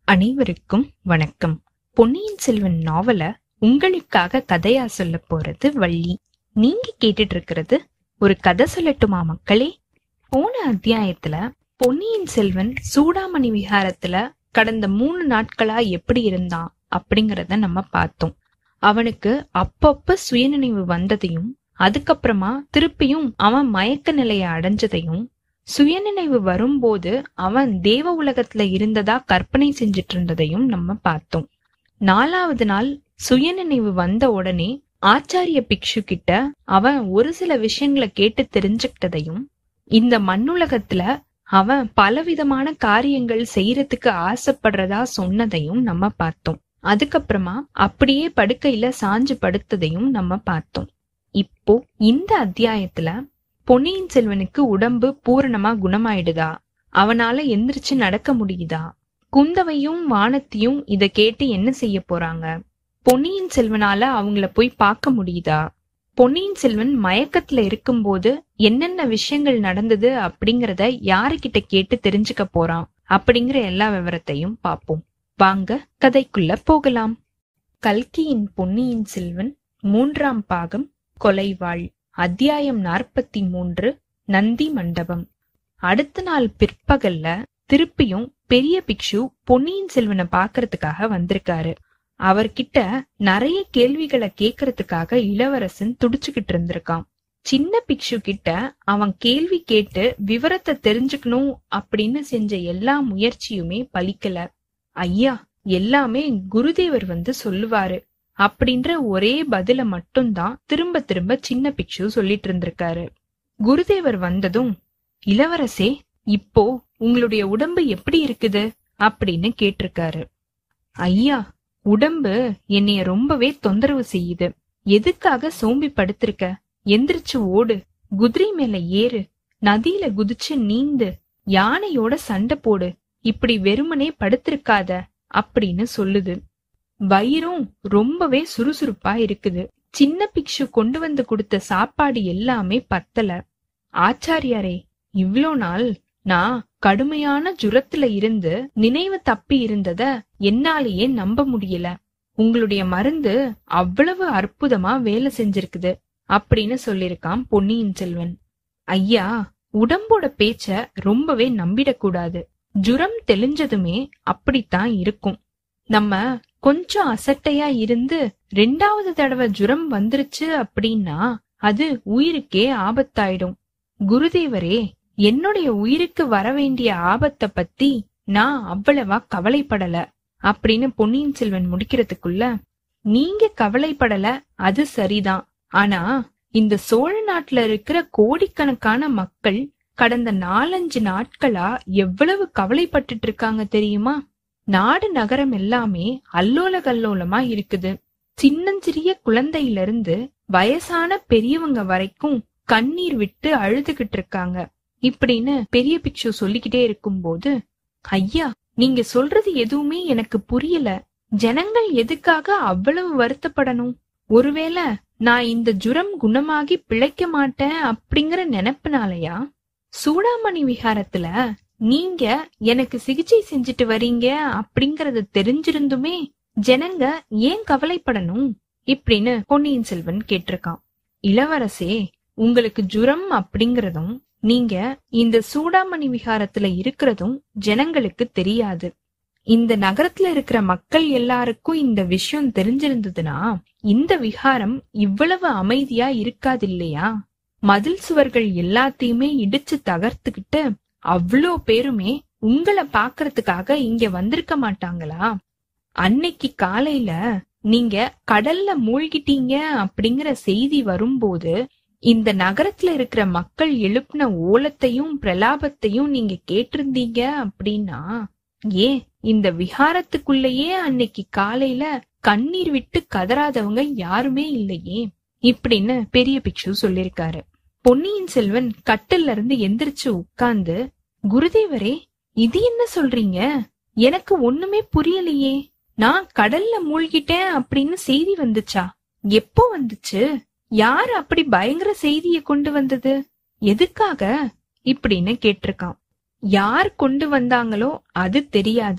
அனைவருக்கும் வணக்கம் பொன்னியின் செல்வன் நாவல உங்களுக்காக கதையா சொல்ல போறது வள்ளி நீங்க கேட்டுட்டு இருக்கிறது ஒரு கதை சொல்லட்டுமா மக்களே போன அத்தியாயத்துல பொன்னியின் செல்வன் சூடாமணி விஹாரத்துல கடந்த மூணு நாட்களா எப்படி இருந்தான் அப்படிங்கறத நம்ம பார்த்தோம் அவனுக்கு அப்பப்ப சுயநினைவு வந்ததையும் அதுக்கப்புறமா திருப்பியும் அவன் மயக்க நிலைய அடைஞ்சதையும் சுயநினைவு வரும்போது அவன் தேவ உலகத்துல இருந்ததா கற்பனை செஞ்சிட்டு இருந்ததையும் நம்ம பார்த்தோம் நாலாவது நாள் சுயநினைவு வந்த உடனே ஆச்சாரிய பிக்ஷு கிட்ட அவன் ஒரு சில விஷயங்களை கேட்டு தெரிஞ்சுக்கிட்டதையும் இந்த மண்ணுலகத்துல அவன் பலவிதமான காரியங்கள் செய்யறதுக்கு ஆசைப்படுறதா சொன்னதையும் நம்ம பார்த்தோம் அதுக்கப்புறமா அப்படியே படுக்கையில சாஞ்சு படுத்ததையும் நம்ம பார்த்தோம் இப்போ இந்த அத்தியாயத்துல பொன்னியின் செல்வனுக்கு உடம்பு பூரணமா குணமாயிடுதா அவனால எந்திரிச்சு நடக்க முடியுதா குந்தவையும் வானத்தியும் இத கேட்டு என்ன செய்ய போறாங்க பொன்னியின் செல்வனால அவங்கள போய் பார்க்க முடியுதா பொன்னியின் செல்வன் மயக்கத்துல இருக்கும்போது என்னென்ன விஷயங்கள் நடந்தது அப்படிங்கறத யாருகிட்ட கேட்டு தெரிஞ்சுக்க போறான் அப்படிங்கிற எல்லா விவரத்தையும் பார்ப்போம் வாங்க கதைக்குள்ள போகலாம் கல்கியின் பொன்னியின் செல்வன் மூன்றாம் பாகம் கொலைவாள் அத்தியாயம் நாற்பத்தி மூன்று நந்தி மண்டபம் அடுத்த நாள் பிற்பகல்ல திருப்பியும் பெரிய பிக்ஷு பொன்னியின் செல்வனை பாக்குறதுக்காக வந்திருக்காரு அவர்கிட்ட நிறைய கேள்விகளை கேக்குறதுக்காக இளவரசன் துடிச்சுக்கிட்டு இருந்திருக்கான் சின்ன பிக்ஷு கிட்ட அவன் கேள்வி கேட்டு விவரத்தை தெரிஞ்சுக்கணும் அப்படின்னு செஞ்ச எல்லா முயற்சியுமே பலிக்கல ஐயா எல்லாமே குருதேவர் வந்து சொல்லுவாரு அப்படின்ற ஒரே பதில மட்டும்தான் திரும்ப திரும்ப சின்ன பிக்ஷு சொல்லிட்டு இருந்திருக்காரு குருதேவர் வந்ததும் இளவரசே இப்போ உங்களுடைய உடம்பு எப்படி இருக்குது அப்படின்னு கேட்டிருக்காரு ஐயா உடம்பு என்னைய ரொம்பவே தொந்தரவு செய்யுது எதுக்காக சோம்பி படுத்திருக்க எந்திரிச்சு ஓடு குதிரை மேல ஏறு நதியில குதிச்சு நீந்து யானையோட சண்டை போடு இப்படி வெறுமனே படுத்திருக்காத அப்படின்னு சொல்லுது வயிறும் ரொம்பவே சுறுசுறுப்பா இருக்குது சின்ன பிக்ஷு கொண்டு வந்து கொடுத்த சாப்பாடு எல்லாமே பத்தல ஆச்சாரியாரே இவ்ளோ நாள் நான் கடுமையான ஜுரத்துல இருந்து நினைவு தப்பி இருந்தத என்னாலேயே நம்ப முடியல உங்களுடைய மருந்து அவ்வளவு அற்புதமா வேலை செஞ்சிருக்குது அப்படின்னு சொல்லிருக்கான் பொன்னியின் செல்வன் ஐயா உடம்போட பேச்ச ரொம்பவே நம்பிடக்கூடாது ஜுரம் தெளிஞ்சதுமே அப்படித்தான் இருக்கும் நம்ம கொஞ்சம் அசட்டையா இருந்து ரெண்டாவது தடவை ஜுரம் வந்துருச்சு அப்படின்னா அது உயிருக்கே ஆபத்தாயிடும் குருதேவரே என்னுடைய உயிருக்கு வர வேண்டிய ஆபத்தை பத்தி நான் அவ்வளவா கவலைப்படல அப்படின்னு பொன்னியின் செல்வன் முடிக்கிறதுக்குள்ள நீங்க கவலைப்படல அது சரிதான் ஆனா இந்த சோழ நாட்டுல இருக்கிற கோடிக்கணக்கான மக்கள் கடந்த நாலஞ்சு நாட்களா எவ்வளவு கவலைப்பட்டுட்டு இருக்காங்க தெரியுமா நாடு நகரம் எல்லாமே அல்லோல கல்லோலமா இருக்குது சின்னஞ்சிறிய குழந்தையில இருந்து வயசான பெரியவங்க வரைக்கும் கண்ணீர் விட்டு அழுதுகிட்டு இருக்காங்க இப்படின்னு பெரிய பிக்ஷு சொல்லிக்கிட்டே இருக்கும்போது ஐயா நீங்க சொல்றது எதுவுமே எனக்கு புரியல ஜனங்கள் எதுக்காக அவ்வளவு வருத்தப்படணும் ஒருவேளை நான் இந்த ஜுரம் குணமாகி பிழைக்க மாட்டேன் அப்படிங்கிற நினைப்புனாலயா சூடாமணி விஹாரத்துல நீங்க எனக்கு சிகிச்சை செஞ்சுட்டு வரீங்க அப்படிங்கறது தெரிஞ்சிருந்துமே ஜனங்க ஏன் கவலைப்படணும் இப்படின்னு பொன்னியின் செல்வன் கேட்டிருக்கான் இளவரசே உங்களுக்கு ஜுரம் அப்படிங்கறதும் நீங்க இந்த சூடாமணி விஹாரத்துல இருக்கிறதும் ஜனங்களுக்கு தெரியாது இந்த நகரத்துல இருக்கிற மக்கள் எல்லாருக்கும் இந்த விஷயம் தெரிஞ்சிருந்ததுன்னா இந்த விஹாரம் இவ்வளவு அமைதியா இருக்காது இல்லையா மதில் சுவர்கள் எல்லாத்தையுமே இடிச்சு தகர்த்துக்கிட்டு அவ்வளோ பேருமே உங்களை பாக்குறதுக்காக இங்க வந்திருக்க மாட்டாங்களா அன்னைக்கு காலையில நீங்க கடல்ல மூழ்கிட்டீங்க அப்படிங்கிற செய்தி வரும்போது இந்த நகரத்துல இருக்கிற மக்கள் எழுப்பின ஓலத்தையும் பிரலாபத்தையும் நீங்க கேட்டிருந்தீங்க அப்படின்னா ஏன் இந்த விஹாரத்துக்குள்ளேயே அன்னைக்கு காலையில கண்ணீர் விட்டு கதறாதவங்க யாருமே இல்லையே இப்படின்னு பெரிய பிக்ஷு சொல்லிருக்காரு பொன்னியின் செல்வன் கட்டில்ல இருந்து எந்திரிச்சு உட்கார்ந்து குருதேவரே இது என்ன சொல்றீங்க எனக்கு ஒண்ணுமே புரியலையே நான் கடல்ல மூழ்கிட்டேன் அப்படின்னு செய்தி வந்துச்சா எப்போ வந்துச்சு யார் அப்படி பயங்கர செய்திய கொண்டு வந்தது எதுக்காக இப்படின்னு கேட்டிருக்கான் யார் கொண்டு வந்தாங்களோ அது தெரியாது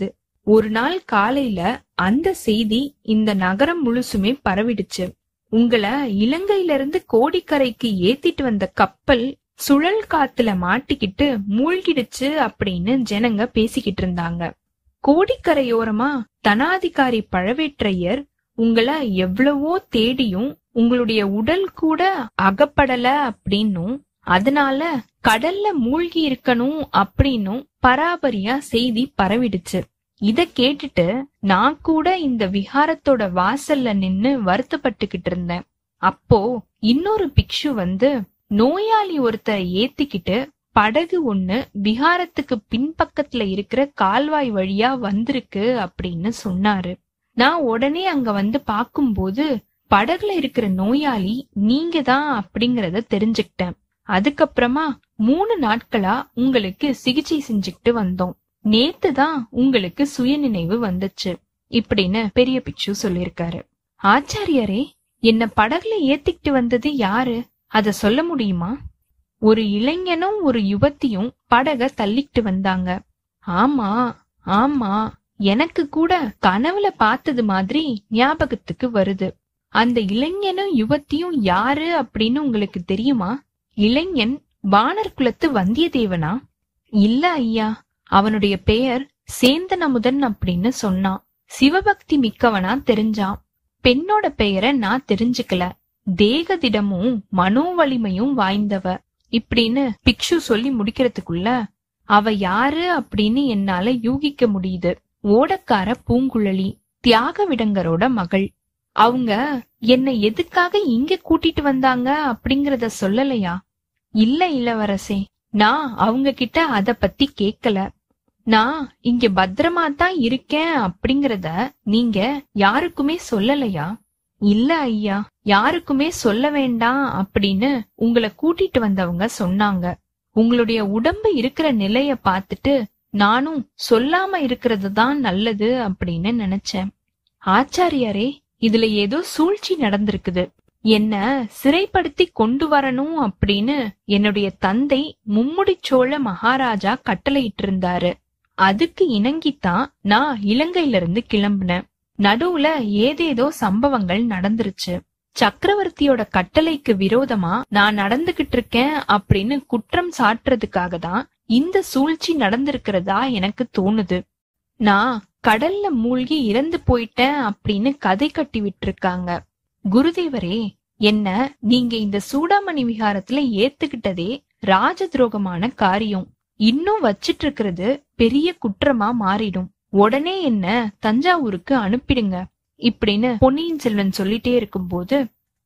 ஒரு நாள் காலையில அந்த செய்தி இந்த நகரம் முழுசுமே பரவிடுச்சு உங்களை இலங்கையில இருந்து கோடிக்கரைக்கு ஏத்திட்டு வந்த கப்பல் சுழல் காத்துல மாட்டிக்கிட்டு மூழ்கிடுச்சு அப்படின்னு ஜனங்க பேசிக்கிட்டு இருந்தாங்க கோடிக்கரையோரமா தனாதிகாரி பழவேற்றையர் உங்களை எவ்வளவோ தேடியும் உங்களுடைய உடல் கூட அகப்படல அப்படின்னும் அதனால கடல்ல மூழ்கி இருக்கணும் அப்படின்னும் பராபரியா செய்தி பரவிடுச்சு இத கேட்டுட்டு நான் கூட இந்த விஹாரத்தோட வாசல்ல நின்னு வருத்தப்பட்டுக்கிட்டு இருந்தேன் அப்போ இன்னொரு பிக்ஷு வந்து நோயாளி ஒருத்தரை ஏத்திக்கிட்டு படகு ஒண்ணு விஹாரத்துக்கு பின்பக்கத்துல இருக்கிற கால்வாய் வழியா வந்திருக்கு அப்படின்னு சொன்னாரு நான் உடனே அங்க வந்து பாக்கும்போது படகுல இருக்கிற நோயாளி நீங்க தான் அப்படிங்கறத தெரிஞ்சுக்கிட்டேன் அதுக்கப்புறமா மூணு நாட்களா உங்களுக்கு சிகிச்சை செஞ்சுக்கிட்டு வந்தோம் நேத்து தான் உங்களுக்கு சுயநினைவு வந்துச்சு இப்படின்னு பெரிய பிக்ஷு சொல்லிருக்காரு ஆச்சாரியரே என்ன படகுல ஏத்திக்கிட்டு வந்தது யாரு அத சொல்ல முடியுமா ஒரு இளைஞனும் ஒரு யுவத்தியும் படக தள்ளிக்கிட்டு வந்தாங்க ஆமா ஆமா எனக்கு கூட கனவுல பார்த்தது மாதிரி ஞாபகத்துக்கு வருது அந்த இளைஞனும் யுவத்தியும் யாரு அப்படின்னு உங்களுக்கு தெரியுமா இளைஞன் வானர் குலத்து வந்தியத்தேவனா இல்ல ஐயா அவனுடைய பெயர் சேந்தன் அமுதன் அப்படின்னு சொன்னான் சிவபக்தி மிக்கவனா தெரிஞ்சான் பெண்ணோட பெயரை நான் தெரிஞ்சுக்கல தேகதிடமும் மனோ வலிமையும் வாய்ந்தவ இப்படின்னு பிக்ஷு சொல்லி முடிக்கிறதுக்குள்ள அவ யாரு அப்படின்னு என்னால யூகிக்க முடியுது ஓடக்கார பூங்குழலி தியாக விடங்கரோட மகள் அவங்க என்னை எதுக்காக இங்க கூட்டிட்டு வந்தாங்க அப்படிங்கறத சொல்லலையா இல்ல இளவரசே நான் அவங்க கிட்ட அத பத்தி கேக்கல நான் இங்க பத்திரமா தான் இருக்கேன் அப்படிங்கறத நீங்க யாருக்குமே சொல்லலையா இல்ல ஐயா யாருக்குமே சொல்ல வேண்டாம் அப்படின்னு உங்களை கூட்டிட்டு வந்தவங்க சொன்னாங்க உங்களுடைய உடம்பு இருக்கிற நிலைய பார்த்துட்டு நானும் சொல்லாம இருக்கிறது தான் நல்லது அப்படின்னு நினைச்சேன் ஆச்சாரியாரே இதுல ஏதோ சூழ்ச்சி நடந்திருக்குது என்ன சிறைப்படுத்தி கொண்டு வரணும் அப்படின்னு என்னுடைய தந்தை மும்முடி சோழ மகாராஜா கட்டளையிட்டு இருந்தாரு அதுக்கு இணங்கித்தான் நான் இலங்கையில இருந்து கிளம்புனேன் நடுவுல ஏதேதோ சம்பவங்கள் நடந்துருச்சு சக்கரவர்த்தியோட கட்டளைக்கு விரோதமா நான் நடந்துகிட்டு இருக்கேன் அப்படின்னு குற்றம் சாட்டுறதுக்காக தான் இந்த சூழ்ச்சி நடந்திருக்கிறதா எனக்கு தோணுது நான் கடல்ல மூழ்கி இறந்து போயிட்டேன் அப்படின்னு கதை கட்டி விட்டுருக்காங்க குருதேவரே என்ன நீங்க இந்த சூடாமணி விகாரத்துல ஏத்துக்கிட்டதே ராஜ துரோகமான காரியம் இன்னும் வச்சிட்டு இருக்கிறது பெரிய குற்றமா மாறிடும் உடனே என்ன தஞ்சாவூருக்கு அனுப்பிடுங்க இப்படின்னு பொன்னியின் செல்வன் சொல்லிட்டே இருக்கும்போது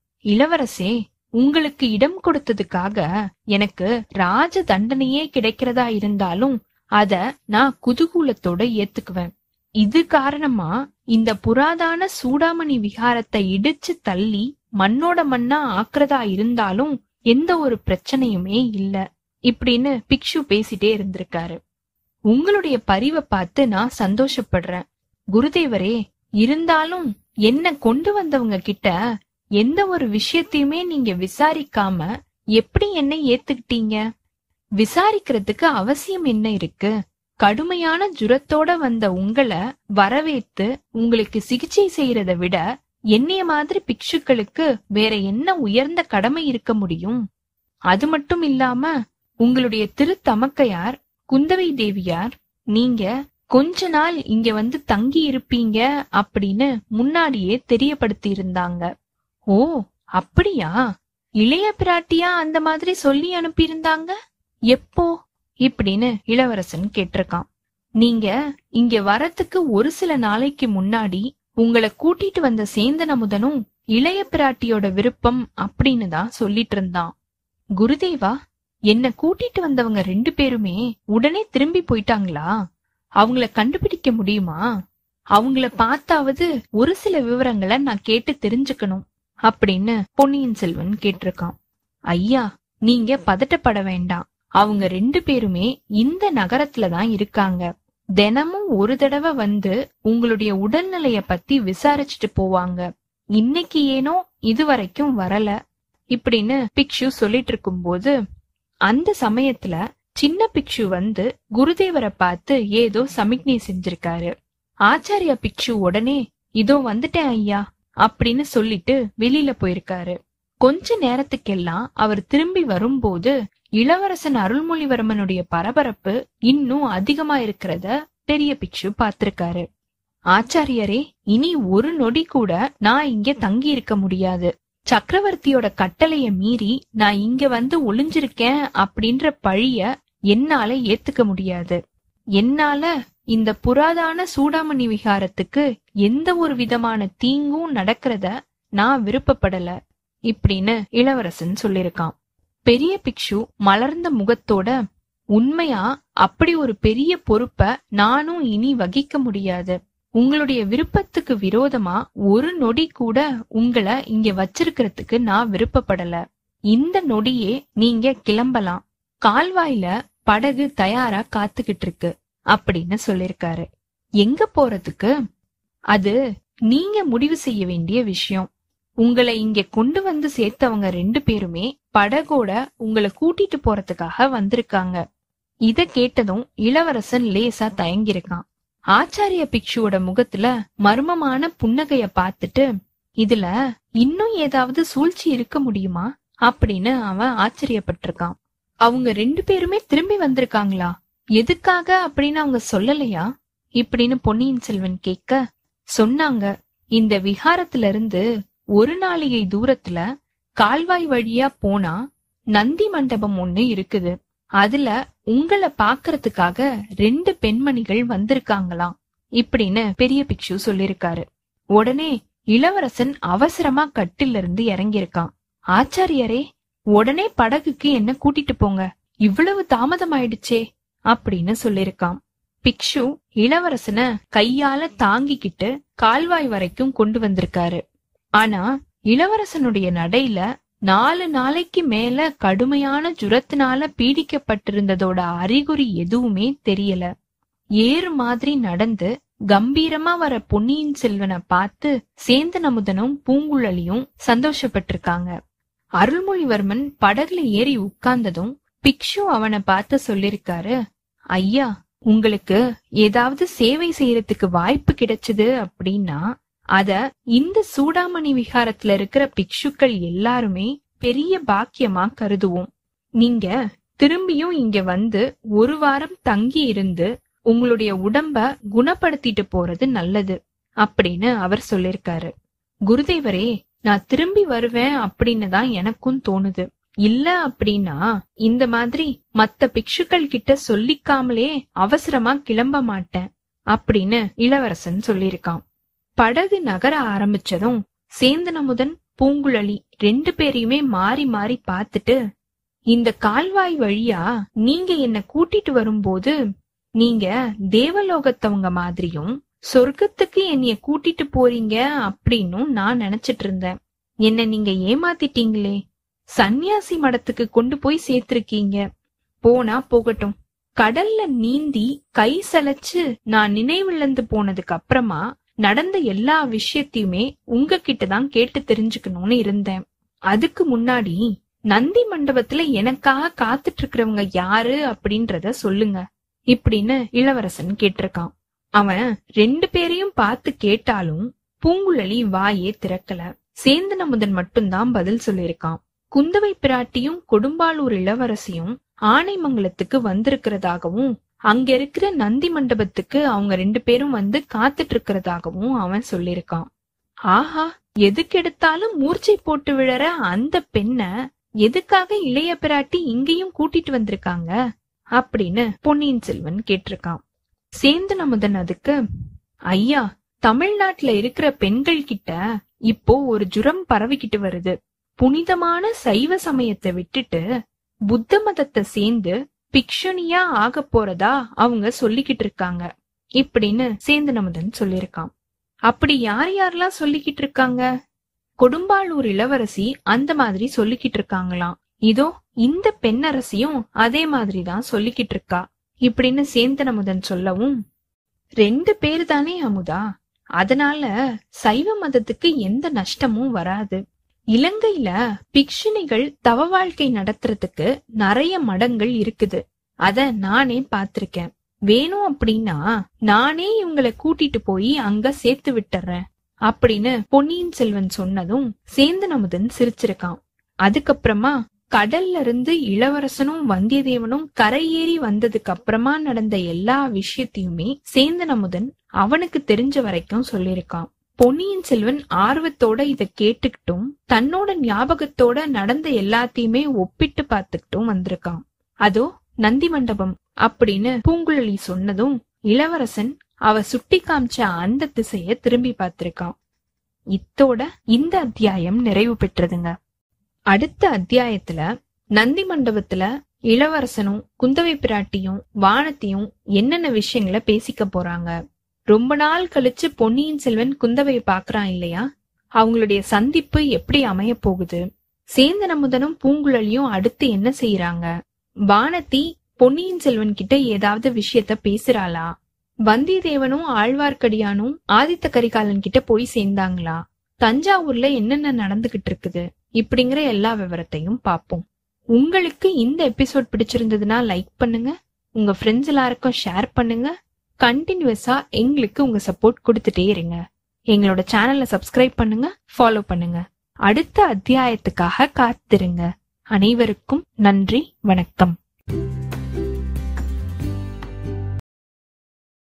இளவரசே உங்களுக்கு இடம் கொடுத்ததுக்காக எனக்கு ராஜ தண்டனையே கிடைக்கிறதா இருந்தாலும் அத நான் குதூகூலத்தோட ஏத்துக்குவேன் இது காரணமா இந்த புராதான சூடாமணி விகாரத்தை இடிச்சு தள்ளி மண்ணோட மண்ணா ஆக்குறதா இருந்தாலும் எந்த ஒரு பிரச்சனையுமே இல்ல இப்படின்னு பிக்ஷு பேசிட்டே இருந்திருக்காரு உங்களுடைய பரிவை பார்த்து நான் சந்தோஷப்படுறேன் குருதேவரே இருந்தாலும் என்ன கொண்டு வந்தவங்க கிட்ட எந்த ஒரு விஷயத்தையுமே நீங்க விசாரிக்காம எப்படி என்ன ஏத்துக்கிட்டீங்க விசாரிக்கிறதுக்கு அவசியம் என்ன இருக்கு கடுமையான ஜுரத்தோட வந்த உங்களை வரவேத்து உங்களுக்கு சிகிச்சை செய்யறத விட என்னைய மாதிரி பிக்ஷுக்களுக்கு வேற என்ன உயர்ந்த கடமை இருக்க முடியும் அது மட்டும் இல்லாம உங்களுடைய திருத்தமக்கையார் குந்தவை தேவியார் நீங்க கொஞ்ச நாள் இங்க வந்து தங்கி இருப்பீங்க அப்படின்னு முன்னாடியே தெரியப்படுத்தி இருந்தாங்க ஓ அப்படியா இளைய பிராட்டியா அந்த மாதிரி சொல்லி அனுப்பியிருந்தாங்க எப்போ இப்படின்னு இளவரசன் கேட்டிருக்கான் நீங்க இங்க வரத்துக்கு ஒரு சில நாளைக்கு முன்னாடி உங்களை கூட்டிட்டு வந்த சேந்தனமுதனும் இளைய பிராட்டியோட விருப்பம் அப்படின்னு தான் சொல்லிட்டு இருந்தான் குருதேவா என்ன கூட்டிட்டு வந்தவங்க ரெண்டு பேருமே உடனே திரும்பி போயிட்டாங்களா அவங்கள கண்டுபிடிக்க முடியுமா அவங்கள பார்த்தாவது ஒரு சில விவரங்களை நான் கேட்டு தெரிஞ்சுக்கணும் அப்படின்னு பொன்னியின் செல்வன் கேட்டிருக்கான் ஐயா நீங்க பதட்டப்பட வேண்டாம் அவங்க ரெண்டு பேருமே இந்த நகரத்துல தான் இருக்காங்க தினமும் ஒரு தடவை வந்து உங்களுடைய உடல்நிலைய பத்தி விசாரிச்சுட்டு போவாங்க இன்னைக்கு ஏனோ இதுவரைக்கும் வரல இப்படின்னு பிக்ஷு சொல்லிட்டு இருக்கும்போது அந்த சமயத்துல சின்ன பிக்ஷு வந்து குருதேவரை பார்த்து ஏதோ சமிக்ஞை செஞ்சிருக்காரு ஆச்சாரியா பிக்ஷு உடனே இதோ வந்துட்டேன் ஐயா அப்படின்னு சொல்லிட்டு வெளியில போயிருக்காரு கொஞ்ச நேரத்துக்கெல்லாம் அவர் திரும்பி வரும்போது இளவரசன் அருள்மொழிவர்மனுடைய பரபரப்பு இன்னும் அதிகமா இருக்கிறத பெரிய பிக்ஷு பார்த்திருக்காரு ஆச்சாரியரே இனி ஒரு நொடி கூட நான் இங்க தங்கி இருக்க முடியாது சக்கரவர்த்தியோட கட்டளைய மீறி நான் இங்க வந்து ஒளிஞ்சிருக்கேன் அப்படின்ற பழிய என்னால ஏத்துக்க முடியாது என்னால இந்த புராதான சூடாமணி விகாரத்துக்கு எந்த ஒரு விதமான தீங்கும் நடக்கிறத நான் விருப்பப்படல இப்படின்னு இளவரசன் சொல்லிருக்கான் பெரிய பிக்ஷு மலர்ந்த முகத்தோட உண்மையா அப்படி ஒரு பெரிய பொறுப்ப நானும் இனி வகிக்க முடியாது உங்களுடைய விருப்பத்துக்கு விரோதமா ஒரு நொடி கூட உங்களை இங்க வச்சிருக்கிறதுக்கு நான் விருப்பப்படல இந்த நொடியே நீங்க கிளம்பலாம் கால்வாயில படகு தயாரா காத்துக்கிட்டு இருக்கு அப்படின்னு சொல்லிருக்காரு எங்க போறதுக்கு அது நீங்க முடிவு செய்ய வேண்டிய விஷயம் உங்களை இங்க கொண்டு வந்து சேர்த்தவங்க ரெண்டு பேருமே படகோட உங்களை கூட்டிட்டு போறதுக்காக வந்திருக்காங்க இத கேட்டதும் இளவரசன் லேசா தயங்கிருக்கான் ஆச்சாரிய பிக்ஷுவோட முகத்துல மர்மமான புன்னகைய பார்த்துட்டு இதுல இன்னும் ஏதாவது சூழ்ச்சி இருக்க முடியுமா அப்படின்னு அவன் ஆச்சரியப்பட்டிருக்கான் அவங்க ரெண்டு பேருமே திரும்பி வந்திருக்காங்களா எதுக்காக அப்படின்னு அவங்க சொல்லலையா இப்படின்னு பொன்னியின் செல்வன் கேட்க சொன்னாங்க இந்த விஹாரத்துல இருந்து ஒரு நாளிகை தூரத்துல கால்வாய் வழியா போனா நந்தி மண்டபம் ஒண்ணு இருக்குது அதுல உங்களை பாக்குறதுக்காக ரெண்டு பெண்மணிகள் வந்திருக்காங்களாம் இப்படின்னு பெரிய பிக்ஷு சொல்லிருக்காரு உடனே இளவரசன் அவசரமா கட்டில இருந்து இறங்கியிருக்கான் ஆச்சாரியரே உடனே படகுக்கு என்ன கூட்டிட்டு போங்க இவ்வளவு தாமதம் ஆயிடுச்சே அப்படின்னு சொல்லிருக்கான் பிக்ஷு இளவரசனை கையால தாங்கிக்கிட்டு கால்வாய் வரைக்கும் கொண்டு வந்திருக்காரு ஆனா இளவரசனுடைய நடையில நாலு நாளைக்கு மேல கடுமையான ஜுரத்தினால பீடிக்கப்பட்டிருந்ததோட அறிகுறி எதுவுமே தெரியல ஏறு மாதிரி நடந்து கம்பீரமா வர பொன்னியின் செல்வனை பார்த்து சேந்தன் அமுதனும் பூங்குழலியும் சந்தோஷப்பட்டிருக்காங்க அருள்மொழிவர்மன் படகுல ஏறி உட்கார்ந்ததும் பிக்ஷு அவனை பார்த்து சொல்லிருக்காரு ஐயா உங்களுக்கு ஏதாவது சேவை செய்யறதுக்கு வாய்ப்பு கிடைச்சது அப்படின்னா அத இந்த சூடாமணி விகாரத்துல இருக்கிற பிக்ஷுக்கள் எல்லாருமே பெரிய பாக்கியமா கருதுவோம் நீங்க திரும்பியும் இங்க வந்து ஒரு வாரம் தங்கி இருந்து உங்களுடைய உடம்ப குணப்படுத்திட்டு போறது நல்லது அப்படின்னு அவர் சொல்லிருக்காரு குருதேவரே நான் திரும்பி வருவேன் அப்படின்னு தான் எனக்கும் தோணுது இல்ல அப்படின்னா இந்த மாதிரி மத்த பிக்ஷுக்கள் கிட்ட சொல்லிக்காமலே அவசரமா கிளம்ப மாட்டேன் அப்படின்னு இளவரசன் சொல்லியிருக்கான் படகு நகர ஆரம்பிச்சதும் சேந்தனமுதன் பூங்குழலி ரெண்டு பேரையுமே மாறி மாறி பார்த்துட்டு இந்த கால்வாய் வழியா நீங்க என்ன கூட்டிட்டு வரும்போது நீங்க தேவலோகத்தவங்க மாதிரியும் சொர்க்கத்துக்கு என்னைய கூட்டிட்டு போறீங்க அப்படின்னும் நான் நினைச்சிட்டு இருந்தேன் என்ன நீங்க ஏமாத்திட்டீங்களே சந்நியாசி மடத்துக்கு கொண்டு போய் சேர்த்திருக்கீங்க போனா போகட்டும் கடல்ல நீந்தி கை சலைச்சு நான் நினைவிழந்து போனதுக்கு அப்புறமா நடந்த எல்லா விஷயத்தையுமே உங்ககிட்ட தான் கேட்டு தெரிஞ்சுக்கணும்னு இருந்தேன் அதுக்கு முன்னாடி நந்தி மண்டபத்துல எனக்காக காத்துட்டு இருக்கிறவங்க யாரு அப்படின்றத சொல்லுங்க இப்படின்னு இளவரசன் கேட்டிருக்கான் அவன் ரெண்டு பேரையும் பார்த்து கேட்டாலும் பூங்குழலி வாயே திறக்கல சேந்தனமுதன் மட்டும்தான் பதில் சொல்லியிருக்கான் குந்தவை பிராட்டியும் கொடும்பாளூர் இளவரசியும் ஆனைமங்கலத்துக்கு வந்திருக்கிறதாகவும் அங்க இருக்கிற நந்தி மண்டபத்துக்கு அவங்க ரெண்டு பேரும் வந்து காத்துட்டு இருக்கிறதாகவும் அவன் சொல்லிருக்கான் ஆஹா எதுக்கெடுத்தாலும் மூர்ச்சை போட்டு விழற அந்த பெண்ண எதுக்காக இளைய பிராட்டி இங்கேயும் கூட்டிட்டு வந்திருக்காங்க அப்படின்னு பொன்னியின் செல்வன் கேட்டிருக்கான் சேந்தன் அமுதன் அதுக்கு ஐயா தமிழ்நாட்டுல இருக்கிற பெண்கள் கிட்ட இப்போ ஒரு ஜுரம் பரவிக்கிட்டு வருது புனிதமான சைவ சமயத்தை விட்டுட்டு புத்த மதத்தை சேர்ந்து பிக்ஷனியா ஆக போறதா அவங்க சொல்லிக்கிட்டு இருக்காங்க இப்படின்னு சேந்தனமுதன் சொல்லியிருக்கான் அப்படி யார் யாரெல்லாம் சொல்லிக்கிட்டு இருக்காங்க கொடும்பாளூர் இளவரசி அந்த மாதிரி சொல்லிக்கிட்டு இருக்காங்களாம் இதோ இந்த பெண்ணரசியும் அதே மாதிரிதான் சொல்லிக்கிட்டு இருக்கா இப்படின்னு சேந்தனமுதன் சொல்லவும் ரெண்டு பேரு தானே அமுதா அதனால சைவ மதத்துக்கு எந்த நஷ்டமும் வராது இலங்கையில பிக்ஷுனிகள் தவ வாழ்க்கை நடத்துறதுக்கு நிறைய மடங்கள் இருக்குது அத நானே பாத்திருக்கேன் வேணும் அப்படின்னா நானே இவங்களை கூட்டிட்டு போய் அங்க சேர்த்து விட்டுறேன் அப்படின்னு பொன்னியின் செல்வன் சொன்னதும் சேந்தன் அமுதன் சிரிச்சிருக்கான் அதுக்கப்புறமா கடல்ல இருந்து இளவரசனும் வந்தியத்தேவனும் கரையேறி வந்ததுக்கு அப்புறமா நடந்த எல்லா விஷயத்தையுமே சேந்தன் அமுதன் அவனுக்கு தெரிஞ்ச வரைக்கும் சொல்லியிருக்கான் பொன்னியின் செல்வன் ஆர்வத்தோட இத கேட்டுக்கிட்டும் தன்னோட ஞாபகத்தோட நடந்த எல்லாத்தையுமே ஒப்பிட்டு பார்த்துக்கிட்டும் வந்திருக்கான் அதோ நந்தி மண்டபம் அப்படின்னு பூங்குழலி சொன்னதும் இளவரசன் அவ சுட்டி காமிச்ச அந்த திசைய திரும்பி பார்த்திருக்கான் இத்தோட இந்த அத்தியாயம் நிறைவு பெற்றதுங்க அடுத்த அத்தியாயத்துல நந்தி மண்டபத்துல இளவரசனும் குந்தவை பிராட்டியும் வானத்தையும் என்னென்ன விஷயங்களை பேசிக்க போறாங்க ரொம்ப நாள் கழிச்சு பொன்னியின் செல்வன் குந்தவையை பாக்குறான் இல்லையா அவங்களுடைய சந்திப்பு எப்படி அமைய போகுது சேந்தன் அமுதனும் பூங்குழலியும் அடுத்து என்ன செய்யறாங்க வானதி பொன்னியின் செல்வன் கிட்ட ஏதாவது விஷயத்த பேசுறாளா வந்தியத்தேவனும் ஆழ்வார்க்கடியானும் ஆதித்த கரிகாலன் கிட்ட போய் சேர்ந்தாங்களா தஞ்சாவூர்ல என்னென்ன நடந்துகிட்டு இருக்குது இப்படிங்கிற எல்லா விவரத்தையும் பார்ப்போம் உங்களுக்கு இந்த எபிசோட் பிடிச்சிருந்ததுன்னா லைக் பண்ணுங்க உங்க ஃப்ரெண்ட்ஸ் எல்லாருக்கும் ஷேர் பண்ணுங்க கண்டினியூஸா எங்களுக்கு உங்க சப்போர்ட் கொடுத்துட்டே இருங்க எங்களோட சேனலை சப்ஸ்கிரைப் பண்ணுங்க ஃபாலோ பண்ணுங்க அடுத்த அத்தியாயத்துக்காக காத்திருங்க அனைவருக்கும் நன்றி வணக்கம்